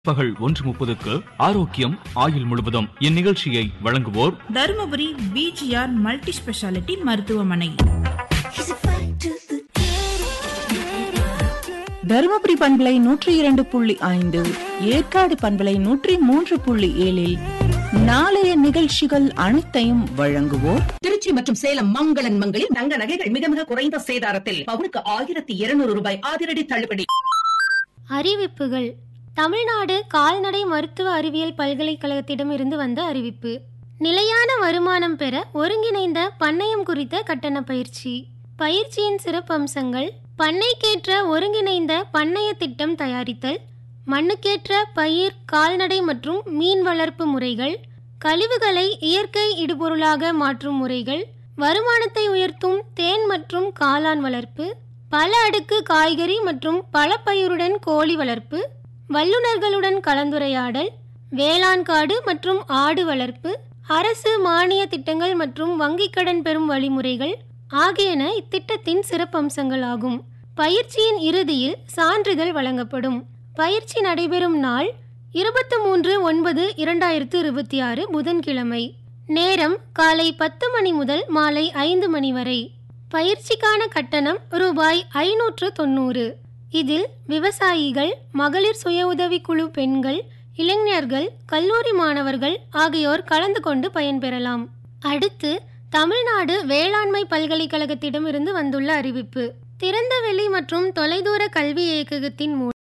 பகல் ஒன்று முப்பதுக்கு ஆரோக்கியம் ஆயுள் முழுவதும் இந்நிகழ்ச்சியை வழங்குவோர் தருமபுரி பிஜிஆர் மல்டி ஸ்பெஷாலிட்டி மருத்துவமனை தருமபுரி பண்பலை நூற்றி இரண்டு புள்ளி ஐந்து ஏற்காடு பண்பலை நூற்றி மூன்று புள்ளி ஏழில் நாளைய நிகழ்ச்சிகள் அனைத்தையும் வழங்குவோர் திருச்சி மற்றும் சேலம் மங்களன் மங்களில் தங்க நகைகள் மிக மிக குறைந்த சேதாரத்தில் பவுனுக்கு ஆயிரத்தி இருநூறு ரூபாய் அதிரடி தள்ளுபடி அறிவிப்புகள் தமிழ்நாடு கால்நடை மருத்துவ அறிவியல் பல்கலைக்கழகத்திடமிருந்து வந்த அறிவிப்பு நிலையான வருமானம் பெற ஒருங்கிணைந்த பண்ணையம் குறித்த கட்டண பயிற்சி பயிற்சியின் சிறப்பம்சங்கள் பண்ணைக்கேற்ற ஒருங்கிணைந்த பண்ணைய திட்டம் தயாரித்தல் மண்ணுக்கேற்ற பயிர் கால்நடை மற்றும் மீன் வளர்ப்பு முறைகள் கழிவுகளை இயற்கை இடுபொருளாக மாற்றும் முறைகள் வருமானத்தை உயர்த்தும் தேன் மற்றும் காளான் வளர்ப்பு பல அடுக்கு காய்கறி மற்றும் பழப்பயிருடன் கோழி வளர்ப்பு வல்லுநர்களுடன் கலந்துரையாடல் வேளாண் காடு மற்றும் ஆடு வளர்ப்பு அரசு மானிய திட்டங்கள் மற்றும் வங்கிக் கடன் பெறும் வழிமுறைகள் ஆகியன இத்திட்டத்தின் சிறப்பம்சங்கள் ஆகும் பயிற்சியின் இறுதியில் சான்றிதழ் வழங்கப்படும் பயிற்சி நடைபெறும் நாள் இருபத்தி மூன்று ஒன்பது இரண்டாயிரத்து இருபத்தி ஆறு புதன்கிழமை நேரம் காலை பத்து மணி முதல் மாலை ஐந்து மணி வரை பயிற்சிக்கான கட்டணம் ரூபாய் ஐநூற்று தொண்ணூறு இதில் விவசாயிகள் மகளிர் சுய உதவிக்குழு பெண்கள் இளைஞர்கள் கல்லூரி மாணவர்கள் ஆகியோர் கலந்து கொண்டு பயன்பெறலாம் அடுத்து தமிழ்நாடு வேளாண்மை பல்கலைக்கழகத்திடம் இருந்து வந்துள்ள அறிவிப்பு திறந்தவெளி மற்றும் தொலைதூர கல்வி இயக்ககத்தின் மூலம்